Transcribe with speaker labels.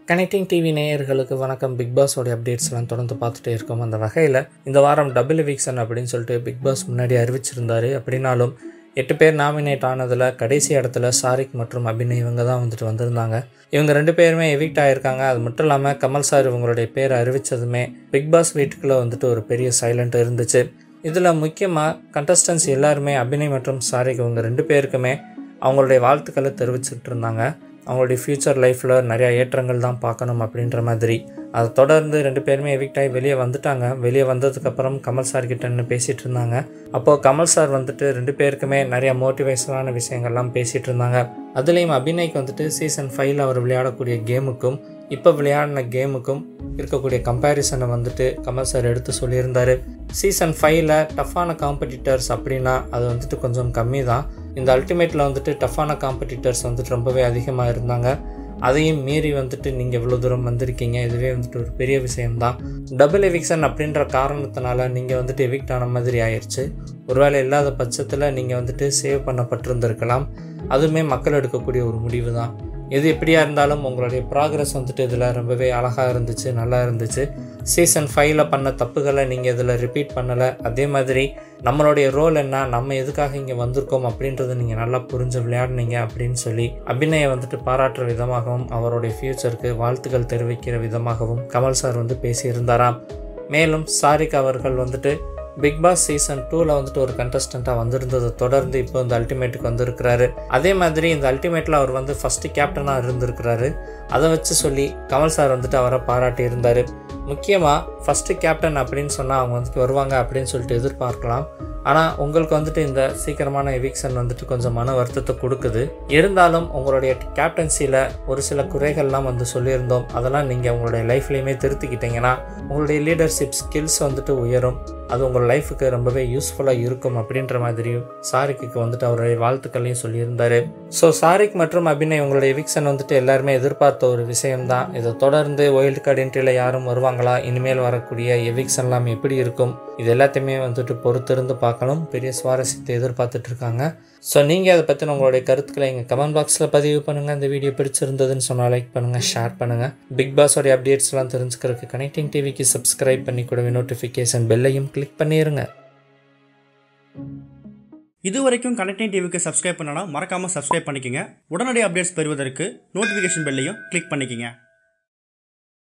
Speaker 1: connecting TV நேயர்களுக்கு வணக்கம் big பாஸோடைய அப்டேட்ஸ்லாம் தொடர்ந்து பார்த்துட்டே இருக்கோம் அந்த வகையில் இந்த வாரம் டபுள் எவிக்சன் அப்படின்னு சொல்லிட்டு பிக் பாஸ் முன்னாடி அறிவிச்சிருந்தாரு அப்படின்னாலும் எட்டு பேர் நாமினேட் ஆனதில் கடைசி இடத்துல சாரிக் மற்றும் அபிநய் இவங்க தான் வந்துட்டு வந்திருந்தாங்க இவங்க ரெண்டு பேருமே எவிக்ட் ஆகியிருக்காங்க அது மட்டும் இல்லாமல் கமல் சார் இவங்களுடைய பேர் அறிவித்ததுமே பிக் பாஸ் வீட்டுக்குள்ளே வந்துட்டு ஒரு பெரிய சைலண்ட் இருந்துச்சு இதில் முக்கியமாக கண்டஸ்டன்ஸ் எல்லாருமே அபிநய் மற்றும் சாரிக் இவங்க ரெண்டு பேருக்குமே அவங்களுடைய வாழ்த்துக்களை தெரிவிச்சுட்டு இருந்தாங்க அவங்களுடைய ஃப்யூச்சர் லைஃப்பில் நிறையா ஏற்றங்கள் தான் பார்க்கணும் அப்படின்ற மாதிரி அதை தொடர்ந்து ரெண்டு பேருமே எவிக்ட் ஆகி வெளியே வந்துட்டாங்க வெளியே வந்ததுக்கப்புறம் கமல் சார் கிட்டன்னு பேசிகிட்டு இருந்தாங்க அப்போது கமல் சார் வந்துட்டு ரெண்டு பேருக்குமே நிறையா மோட்டிவேஷனான விஷயங்கள்லாம் பேசிகிட்டு இருந்தாங்க அதுலேயும் அபிநய்க்கு வந்துட்டு சீசன் ஃபைவ்ல அவர் விளையாடக்கூடிய கேமுக்கும் இப்போ விளையாடின கேமுக்கும் இருக்கக்கூடிய கம்பேரிசனை வந்துட்டு கமல் சார் எடுத்து சொல்லியிருந்தார் சீசன் ஃபைவ்ல டஃப்பான காம்படிட்டர்ஸ் அப்படின்னா அது வந்துட்டு கொஞ்சம் கம்மி தான் இந்த அல்டிமேட்டில் வந்துட்டு டஃப்பான காம்படிட்டர்ஸ் வந்துட்டு ரொம்பவே அதிகமாக இருந்தாங்க அதையும் மீறி வந்துட்டு நீங்கள் இவ்வளோ தூரம் வந்திருக்கீங்க இதுவே வந்துட்டு ஒரு பெரிய விஷயம்தான் டபுள் எவிக்ஷன் அப்படின்ற காரணத்தினால நீங்கள் வந்துட்டு எவிக்ட் ஆன மாதிரி ஆயிடுச்சு ஒருவேளை இல்லாத பட்சத்தில் நீங்கள் வந்துட்டு சேவ் பண்ணப்பட்டிருந்திருக்கலாம் அதுவுமே மக்கள் எடுக்கக்கூடிய ஒரு முடிவு தான் எது எப்படியா இருந்தாலும் உங்களுடைய ப்ராக்ரஸ் வந்துட்டு இதில் ரொம்பவே அழகாக இருந்துச்சு நல்லா இருந்துச்சு சீசன் ஃபைவ்ல பண்ண தப்புகளை நீங்கள் இதில் ரிப்பீட் பண்ணலை அதே மாதிரி நம்மளுடைய ரோல் என்ன நம்ம எதுக்காக இங்கே வந்திருக்கோம் அப்படின்றத நீங்கள் நல்லா புரிஞ்சு விளையாடுனீங்க அப்படின்னு சொல்லி அபிநயை வந்துட்டு பாராட்டுற விதமாகவும் அவருடைய ஃப்யூச்சருக்கு வாழ்த்துக்கள் தெரிவிக்கிற விதமாகவும் கமல் சார் வந்து பேசியிருந்தாராம் மேலும் சாரிக் அவர்கள் வந்துட்டு பிக் பாஸ் சீசன் டூவில் வந்துட்டு ஒரு கண்டஸ்டண்ட்டாக வந்திருந்ததை தொடர்ந்து இப்போ இந்த அல்டிமேட்டுக்கு வந்திருக்கிறாரு அதே மாதிரி இந்த அல்டிமேட்டில் அவர் வந்து ஃபஸ்ட்டு கேப்டனாக இருந்திருக்கிறாரு அதை வச்சு சொல்லி கமல் சார் வந்துட்டு அவரை பாராட்டி இருந்தார் முக்கியமாக ஃபஸ்ட்டு கேப்டன் அப்படின்னு சொன்னால் அவங்க வந்துட்டு வருவாங்க அப்படின்னு சொல்லிட்டு எதிர்பார்க்கலாம் ஆனால் உங்களுக்கு வந்துட்டு இந்த சீக்கிரமான எவிக்ஷன் வந்துட்டு கொஞ்சம் மன வருத்தத்தை கொடுக்குது இருந்தாலும் உங்களுடைய கேப்டன்சியில் ஒரு சில குறைகள்லாம் வந்து சொல்லியிருந்தோம் அதெல்லாம் நீங்கள் உங்களுடைய லைஃப்லேயுமே திருத்திக்கிட்டீங்கன்னா உங்களுடைய லீடர்ஷிப் ஸ்கில்ஸ் வந்துட்டு உயரும் அது உங்கள் லைஃபுக்கு ரொம்பவே யூஸ்ஃபுல்லாக இருக்கும் அப்படின்ற மாதிரியும் சாரிக்கு வந்துட்டு அவருடைய வாழ்த்துக்களையும் சொல்லியிருந்தாரு ஸோ சாரிக் மற்றும் அபிநய் உங்களுடைய எவிக்ஷன் வந்துட்டு எல்லாருமே எதிர்பார்த்த ஒரு விஷயம்தான் இதை தொடர்ந்து ஒயில்டு கார்டு என்ட்ரியில் யாரும் வருவாங்களா இனிமேல் வரக்கூடிய எவிக்ஷன்லாம் எப்படி இருக்கும் இது எல்லாத்தையுமே வந்துட்டு பொறுத்திருந்து பார்க்கணும் பெரிய சுவாரஸ்யத்தை எதிர்பார்த்துட்டு இருக்காங்க ஸோ நீங்கள் அதை பற்றின உங்களுடைய கருத்துக்களை எங்கள் கமெண்ட் பாக்ஸில் பதிவு பண்ணுங்கள் இந்த வீடியோ பிடிச்சிருந்ததுன்னு சொன்னால் லைக் பண்ணுங்கள் ஷேர் பண்ணுங்கள் பிக் பாஸோடைய அப்டேட்ஸ்லாம் தெரிஞ்சுக்கிறதுக்கு கனெக்டிங் டிவிக்கு சப்ஸ்கிரைப் பண்ணி கூடவே நோட்டிஃபிகேஷன் பெல்லையும் கிளிக் பண்ணிடுங்க
Speaker 2: இது வரைக்கும் கனெக்டிங் டிவிக்கு சப்ஸ்கிரைப் பண்ணனா மறக்காமல் சப்ஸ்கிரைப் பண்ணிக்கங்க உடனடி அப்டேட்ஸ் பெறுவதற்கு நோட்டிஃபிகேஷன் பெல்லையும் கிளிக் பண்ணிக்கங்க